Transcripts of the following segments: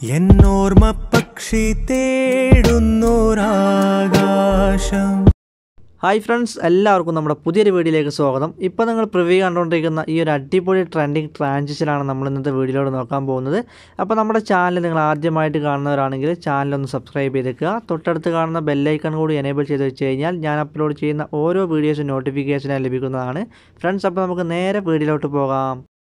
എന്നോർമ്മ പക്ഷി തേടുന്നോരാകാശം hi friends എല്ലാവർക്കും നമ്മുടെ പുതിയൊരു വീഡിയോയിലേക്ക് സ്വാഗതം ഇപ്പോൾ നിങ്ങൾ പ്രിവ്യൂ കണ്ടുകൊണ്ടിരിക്കുന്ന ഈ ഒരു അടിപൊളി ട്രെൻഡിങ് ട്രാൻസിഷനാണ് നമ്മൾ ഇന്നത്തെ വീഡിയോയിലൂടെ നോക്കാൻ പോകുന്നത് അപ്പോൾ നമ്മുടെ ചാനൽ നിങ്ങൾ ആദ്യമായിട്ട് കാണുന്നവരാണെങ്കിൽ ചാനലൊന്ന് സബ്സ്ക്രൈബ് ചെയ്തേക്കുക തൊട്ടടുത്ത് കാണുന്ന ബെല്ലൈക്കൺ കൂടി എനേബിൾ ചെയ്ത് വെച്ച് കഴിഞ്ഞാൽ ഞാൻ അപ്ലോഡ് ചെയ്യുന്ന ഓരോ വീഡിയോസും നോട്ടിഫിക്കേഷനായി ലഭിക്കുന്നതാണ് ഫ്രണ്ട്സ് അപ്പോൾ നമുക്ക് നേരെ വീഡിയോയിലോട്ട് പോകാം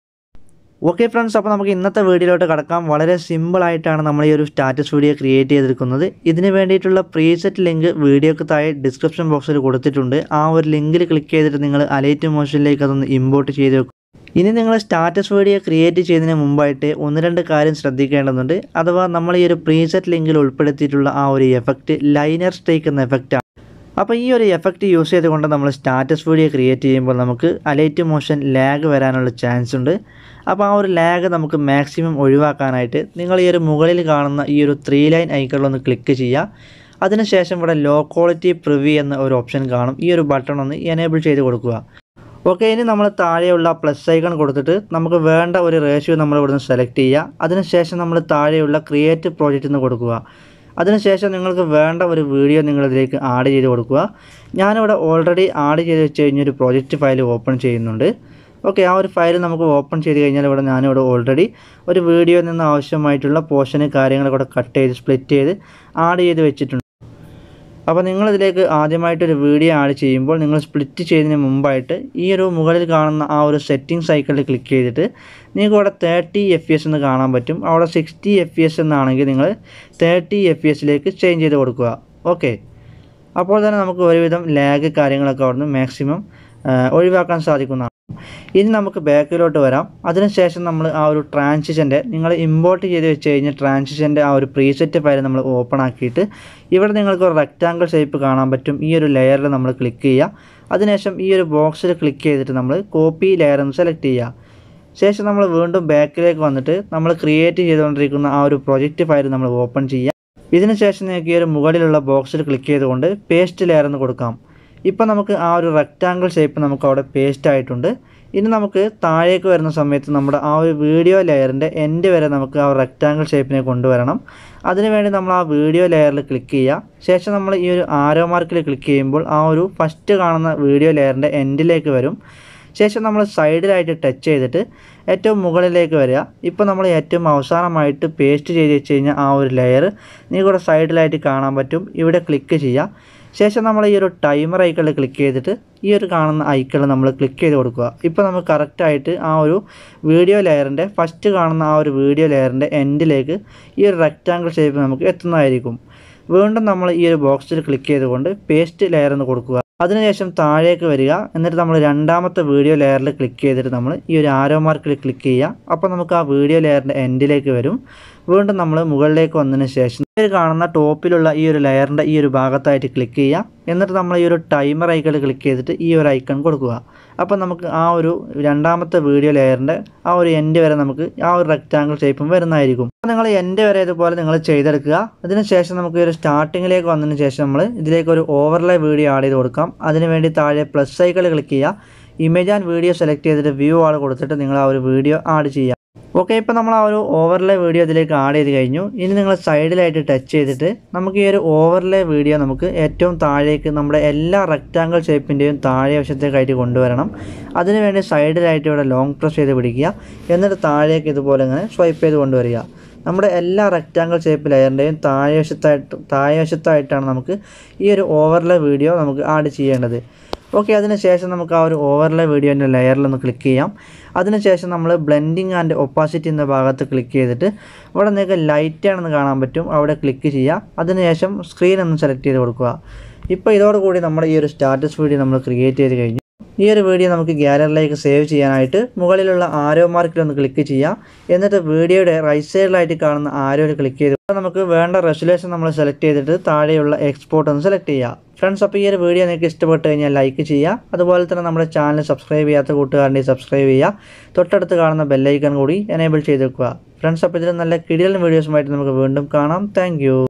ഓക്കെ ഫ്രണ്ട്സ് അപ്പോൾ നമുക്ക് ഇന്നത്തെ വീഡിയോയിലോട്ട് കടക്കാം വളരെ സിമ്പിളായിട്ടാണ് നമ്മൾ ഈ ഒരു സ്റ്റാറ്റസ് വീഡിയോ ക്രിയേറ്റ് ചെയ്തിരിക്കുന്നത് ഇതിന് വേണ്ടിയിട്ടുള്ള പ്രീസെറ്റ് ലിങ്ക് വീഡിയോക്ക് താഴെ ഡിസ്ക്രിപ്ഷൻ ബോക്സിൽ കൊടുത്തിട്ടുണ്ട് ആ ഒരു ലിങ്കിൽ ക്ലിക്ക് ചെയ്തിട്ട് നിങ്ങൾ അലൈറ്റ് മോഷനിലേക്ക് അതൊന്ന് ഇമ്പോർട്ട് ചെയ്ത് വെക്കും ഇനി നിങ്ങൾ സ്റ്റാറ്റസ് വീഡിയോ ക്രിയേറ്റ് ചെയ്യുന്നതിന് മുമ്പായിട്ട് ഒന്ന് രണ്ട് കാര്യം ശ്രദ്ധിക്കേണ്ടതുണ്ട് അഥവാ നമ്മൾ ഈ ഒരു പ്രീസെറ്റ് ലിങ്കിൽ ഉൾപ്പെടുത്തിയിട്ടുള്ള ആ ഒരു എഫക്റ്റ് ലൈനർ സ്റ്റേക്ക് എന്ന എഫക്റ്റാണ് അപ്പോൾ ഈ ഒരു എഫക്റ്റ് യൂസ് ചെയ്തുകൊണ്ട് നമ്മൾ സ്റ്റാറ്റസ് വീഡിയോ ക്രിയേറ്റ് ചെയ്യുമ്പോൾ നമുക്ക് അലൈറ്റ് മോഷൻ ലാഗ് വരാനുള്ള ചാൻസ് ഉണ്ട് അപ്പോൾ ആ ഒരു ലാഗ് നമുക്ക് മാക്സിമം ഒഴിവാക്കാനായിട്ട് നിങ്ങൾ ഈ ഒരു മുകളിൽ കാണുന്ന ഈ ഒരു ത്രീ ലൈൻ ഐക്കണിലൊന്ന് ക്ലിക്ക് ചെയ്യുക അതിനുശേഷം ഇവിടെ ലോ ക്വാളിറ്റി പ്രിവ്യൂ എന്ന ഒരു ഓപ്ഷൻ കാണും ഈ ഒരു ബട്ടൺ ഒന്ന് എനേബിൾ ചെയ്ത് കൊടുക്കുക ഓക്കെ ഇനി നമ്മൾ താഴെയുള്ള പ്ലസ് ഐക്കൺ കൊടുത്തിട്ട് നമുക്ക് വേണ്ട ഒരു റേഷ്യോ നമ്മൾ ഇവിടുന്ന് സെലക്ട് ചെയ്യുക അതിനുശേഷം നമ്മൾ താഴെയുള്ള ക്രിയേറ്റ് പ്രോജക്റ്റ് എന്ന് കൊടുക്കുക അതിനുശേഷം നിങ്ങൾക്ക് വേണ്ട ഒരു വീഡിയോ നിങ്ങൾ ഇതിലേക്ക് ആഡ് ചെയ്ത് കൊടുക്കുക ഞാനിവിടെ ഓൾറെഡി ആഡ് ചെയ്ത് വെച്ച് കഴിഞ്ഞൊരു പ്രോജക്റ്റ് ഫയൽ ഓപ്പൺ ചെയ്യുന്നുണ്ട് ഓക്കെ ആ ഒരു ഫയൽ നമുക്ക് ഓപ്പൺ ചെയ്ത് കഴിഞ്ഞാൽ ഇവിടെ ഞാനിവിടെ ഓൾറെഡി ഒരു വീഡിയോയിൽ നിന്ന് ആവശ്യമായിട്ടുള്ള പോർഷന് കാര്യങ്ങളൊക്കെ ഇവിടെ കട്ട് ചെയ്ത് സ്പ്ലിറ്റ് ചെയ്ത് ആഡ് ചെയ്ത് വെച്ചിട്ടുണ്ട് അപ്പോൾ നിങ്ങളിതിലേക്ക് ആദ്യമായിട്ടൊരു വീഡിയോ ആഡ് ചെയ്യുമ്പോൾ നിങ്ങൾ സ്പ്ലിറ്റ് ചെയ്തതിന് മുമ്പായിട്ട് ഈ ഒരു മുകളിൽ കാണുന്ന ആ ഒരു സെറ്റിംഗ് സൈക്കിളിൽ ക്ലിക്ക് ചെയ്തിട്ട് നിങ്ങൾക്ക് ഇവിടെ തേർട്ടി എഫ് എസ് എന്ന് കാണാൻ പറ്റും അവിടെ സിക്സ്റ്റി എഫ് എസ് എന്നാണെങ്കിൽ നിങ്ങൾ തേർട്ടി എഫ് എസിലേക്ക് ചേഞ്ച് ചെയ്ത് കൊടുക്കുക ഓക്കെ അപ്പോൾ തന്നെ നമുക്ക് ഒരുവിധം ലാഗ് കാര്യങ്ങളൊക്കെ അവിടുന്ന് മാക്സിമം ഒഴിവാക്കാൻ സാധിക്കുന്നതാണ് ഇനി നമുക്ക് ബാക്കിലോട്ട് വരാം അതിനുശേഷം നമ്മൾ ആ ഒരു ട്രാൻസിഷൻ്റെ നിങ്ങൾ ഇമ്പോർട്ട് ചെയ്ത് വെച്ച് കഴിഞ്ഞാൽ ട്രാൻസിഷൻ്റെ ആ ഒരു പ്രീസെറ്റ് ഫയൽ നമ്മൾ ഓപ്പൺ ആക്കിയിട്ട് ഇവിടെ നിങ്ങൾക്ക് ഒരു റെക്റ്റാങ്കിൾ ഷേപ്പ് കാണാൻ പറ്റും ഈ ഒരു ലെയറിൽ നമ്മൾ ക്ലിക്ക് ചെയ്യുക അതിനുശേഷം ഈ ഒരു ബോക്സിൽ ക്ലിക്ക് ചെയ്തിട്ട് നമ്മൾ കോപ്പി ലെയർ എന്ന് സെലക്ട് ചെയ്യുക ശേഷം നമ്മൾ വീണ്ടും ബാക്കിലേക്ക് വന്നിട്ട് നമ്മൾ ക്രിയേറ്റ് ചെയ്തുകൊണ്ടിരിക്കുന്ന ആ ഒരു പ്രൊജക്റ്റ് ഫയൽ നമ്മൾ ഓപ്പൺ ചെയ്യുക ഇതിന് ശേഷം നിങ്ങൾക്ക് ഈ ഒരു മുകളിലുള്ള ബോക്സിൽ ക്ലിക്ക് ചെയ്തുകൊണ്ട് പേസ്റ്റ് ലെയർ എന്ന് കൊടുക്കാം ഇപ്പോൾ നമുക്ക് ആ ഒരു റെക്റ്റാങ്കിൾ ഷേപ്പ് നമുക്ക് അവിടെ പേസ്റ്റ് ആയിട്ടുണ്ട് ഇനി നമുക്ക് താഴേക്ക് വരുന്ന സമയത്ത് നമ്മുടെ ആ ഒരു വീഡിയോ ലെയറിൻ്റെ എൻഡ് വരെ നമുക്ക് ആ ഒരു റെക്റ്റാങ്കിൾ ഷേപ്പിനെ കൊണ്ടുവരണം അതിനുവേണ്ടി നമ്മൾ ആ വീഡിയോ ലെയറിൽ ക്ലിക്ക് ചെയ്യുക ശേഷം നമ്മൾ ഈ ഒരു ആരോ മാർക്കിൽ ക്ലിക്ക് ചെയ്യുമ്പോൾ ആ ഒരു ഫസ്റ്റ് കാണുന്ന വീഡിയോ ലെയറിൻ്റെ എൻഡിലേക്ക് വരും ശേഷം നമ്മൾ സൈഡിലായിട്ട് ടച്ച് ചെയ്തിട്ട് ഏറ്റവും മുകളിലേക്ക് വരിക ഇപ്പോൾ നമ്മൾ ഏറ്റവും അവസാനമായിട്ട് പേസ്റ്റ് ചെയ്ത് വെച്ച് കഴിഞ്ഞാൽ ആ ഒരു ലെയർ നിങ്ങൾക്കിവിടെ സൈഡിലായിട്ട് കാണാൻ പറ്റും ഇവിടെ ക്ലിക്ക് ചെയ്യുക ശേഷം നമ്മൾ ഈ ഒരു ടൈമർ ഐക്കണിൽ ക്ലിക്ക് ചെയ്തിട്ട് ഈ ഒരു കാണുന്ന ഐക്കണിൽ നമ്മൾ ക്ലിക്ക് ചെയ്ത് കൊടുക്കുക ഇപ്പോൾ നമുക്ക് കറക്റ്റായിട്ട് ആ ഒരു വീഡിയോ ലെയറിൻ്റെ ഫസ്റ്റ് കാണുന്ന ആ ഒരു വീഡിയോ ലെയറിൻ്റെ എൻഡിലേക്ക് ഈ ഒരു റെക്റ്റാങ്കിൾ ഷേപ്പ് നമുക്ക് എത്തുന്നതായിരിക്കും വീണ്ടും നമ്മൾ ഈ ഒരു ബോക്സിൽ ക്ലിക്ക് ചെയ്തുകൊണ്ട് പേസ്റ്റ് ലെയർ എന്ന് കൊടുക്കുക അതിനുശേഷം താഴേക്ക് വരിക എന്നിട്ട് നമ്മൾ രണ്ടാമത്തെ വീഡിയോ ലെയറിൽ ക്ലിക്ക് ചെയ്തിട്ട് നമ്മൾ ഈ ഒരു ആരോ മാർക്കിൽ ക്ലിക്ക് ചെയ്യുക അപ്പോൾ നമുക്ക് ആ വീഡിയോ ലെയറിൻ്റെ എൻഡിലേക്ക് വരും വീണ്ടും നമ്മൾ മുകളിലേക്ക് വന്നതിന് ശേഷം ഇതിൽ കാണുന്ന ടോപ്പിലുള്ള ഈ ഒരു ലെയറിൻ്റെ ഈ ഒരു ഭാഗത്തായിട്ട് ക്ലിക്ക് ചെയ്യുക എന്നിട്ട് നമ്മൾ ഈ ഒരു ടൈമർ ഐക്കണിൽ ക്ലിക്ക് ചെയ്തിട്ട് ഈ ഒരു ഐക്കൺ കൊടുക്കുക അപ്പോൾ നമുക്ക് ആ ഒരു രണ്ടാമത്തെ വീഡിയോ ലെയറിൻ്റെ ആ ഒരു എൻഡ് വരെ നമുക്ക് ആ ഒരു റെക്റ്റാങ്കിൾ ഷേപ്പും വരുന്നതായിരിക്കും അപ്പോൾ നിങ്ങൾ എൻഡ് വരെ ഇതുപോലെ നിങ്ങൾ ചെയ്തെടുക്കുക അതിന് ശേഷം നമുക്ക് ഈ ഒരു സ്റ്റാർട്ടിങ്ങിലേക്ക് വന്നതിന് ശേഷം നമ്മൾ ഇതിലേക്ക് ഒരു ഓവർലേ വീഡിയോ ആഡ് ചെയ്ത് കൊടുക്കാം അതിനുവേണ്ടി താഴെ പ്ലസ് ഐക്കണിൽ ക്ലിക്ക് ചെയ്യുക ഇമേജ് ആൻഡ് വീഡിയോ സെലക്ട് ചെയ്തിട്ട് വ്യൂ ആൾ കൊടുത്തിട്ട് നിങ്ങൾ ആ ഒരു വീഡിയോ ആഡ് ചെയ്യുക ഓക്കെ ഇപ്പോൾ നമ്മൾ ആ ഒരു ഓവർലേ വീഡിയോ ഇതിലേക്ക് ആഡ് ചെയ്ത് കഴിഞ്ഞു ഇനി നിങ്ങൾ സൈഡിലായിട്ട് ടച്ച് ചെയ്തിട്ട് നമുക്ക് ഈ ഒരു ഓവർലേ വീഡിയോ നമുക്ക് ഏറ്റവും താഴേക്ക് നമ്മുടെ എല്ലാ റെക്റ്റാങ്കിൾ ഷേപ്പിൻ്റെയും താഴെ വശത്തേക്കായിട്ട് കൊണ്ടുവരണം അതിനുവേണ്ടി സൈഡിലായിട്ട് ഇവിടെ ലോങ് പ്രസ് ചെയ്ത് പിടിക്കുക എന്നിട്ട് താഴേക്ക് ഇതുപോലെ ഇങ്ങനെ സ്വൈപ്പ് ചെയ്ത് കൊണ്ടുവരിക നമ്മുടെ എല്ലാ റെക്റ്റാങ്കിൾ ഷേപ്പ് ലെയറിൻ്റെയും താഴെ വശത്തായിട്ട് താഴെ വശത്തായിട്ടാണ് നമുക്ക് ഈ ഒരു ഓവർലേ വീഡിയോ നമുക്ക് ആഡ് ചെയ്യേണ്ടത് ഓക്കെ അതിനുശേഷം നമുക്ക് ആ ഒരു ഓവർലേ വീഡിയോൻ്റെ ലെയറിലൊന്ന് ക്ലിക്ക് ചെയ്യാം അതിനുശേഷം നമ്മൾ ബ്ലെൻഡിങ് ആൻഡ് ഒപ്പാസിറ്റി എന്ന ഭാഗത്ത് ക്ലിക്ക് ചെയ്തിട്ട് ഇവിടെ നിങ്ങൾക്ക് ലൈറ്റ് ആണെന്ന് കാണാൻ പറ്റും അവിടെ ക്ലിക്ക് ചെയ്യുക അതിനുശേഷം സ്ക്രീൻ ഒന്ന് സെലക്ട് ചെയ്ത് കൊടുക്കുക ഇപ്പോൾ ഇതോടുകൂടി നമ്മുടെ ഈ ഒരു സ്റ്റാറ്റസ് വീഡിയോ നമ്മൾ ക്രിയേറ്റ് ചെയ്ത് കഴിഞ്ഞു ഈ ഒരു വീഡിയോ നമുക്ക് ഗാലറിയിലേക്ക് സേവ് ചെയ്യാനായിട്ട് മുകളിലുള്ള ആരോ മാർക്കിൽ ഒന്ന് ക്ലിക്ക് ചെയ്യാം എന്നിട്ട് വീഡിയോയുടെ റൈറ്റ് സൈഡിലായിട്ട് കാണുന്ന ആരോയിൽ ക്ലിക്ക് ചെയ്ത് നമുക്ക് വേണ്ട റെസൊല്യൂഷൻ നമ്മൾ സെലക്ട് ചെയ്തിട്ട് താഴെയുള്ള എക്സ്പോർട്ട് ഒന്ന് സെലക്ട് ചെയ്യുക ഫ്രണ്ട്സ് അപ്പോൾ ഈ ഒരു വീഡിയോ നിങ്ങൾക്ക് ഇഷ്ടപ്പെട്ട് കഴിഞ്ഞാൽ ലൈക്ക് ചെയ്യുക അതുപോലെ തന്നെ നമ്മുടെ ചാനൽ സബ്സ്ക്രൈബ് ചെയ്യാത്ത കൂട്ടുകാരൻ്റെ സബ്സ്ക്രൈബ് ചെയ്യുക തൊട്ടടുത്ത് കാണുന്ന ബെല്ലൈക്കൺ കൂടി എനേബിൾ ചെയ്ത് വെക്കുക ഫ്രണ്ട്സ് അപ്പോൾ ഇതിൽ നല്ല കിടിലൻ വീഡിയോസുമായിട്ട് നമുക്ക് വീണ്ടും കാണാം താങ്ക്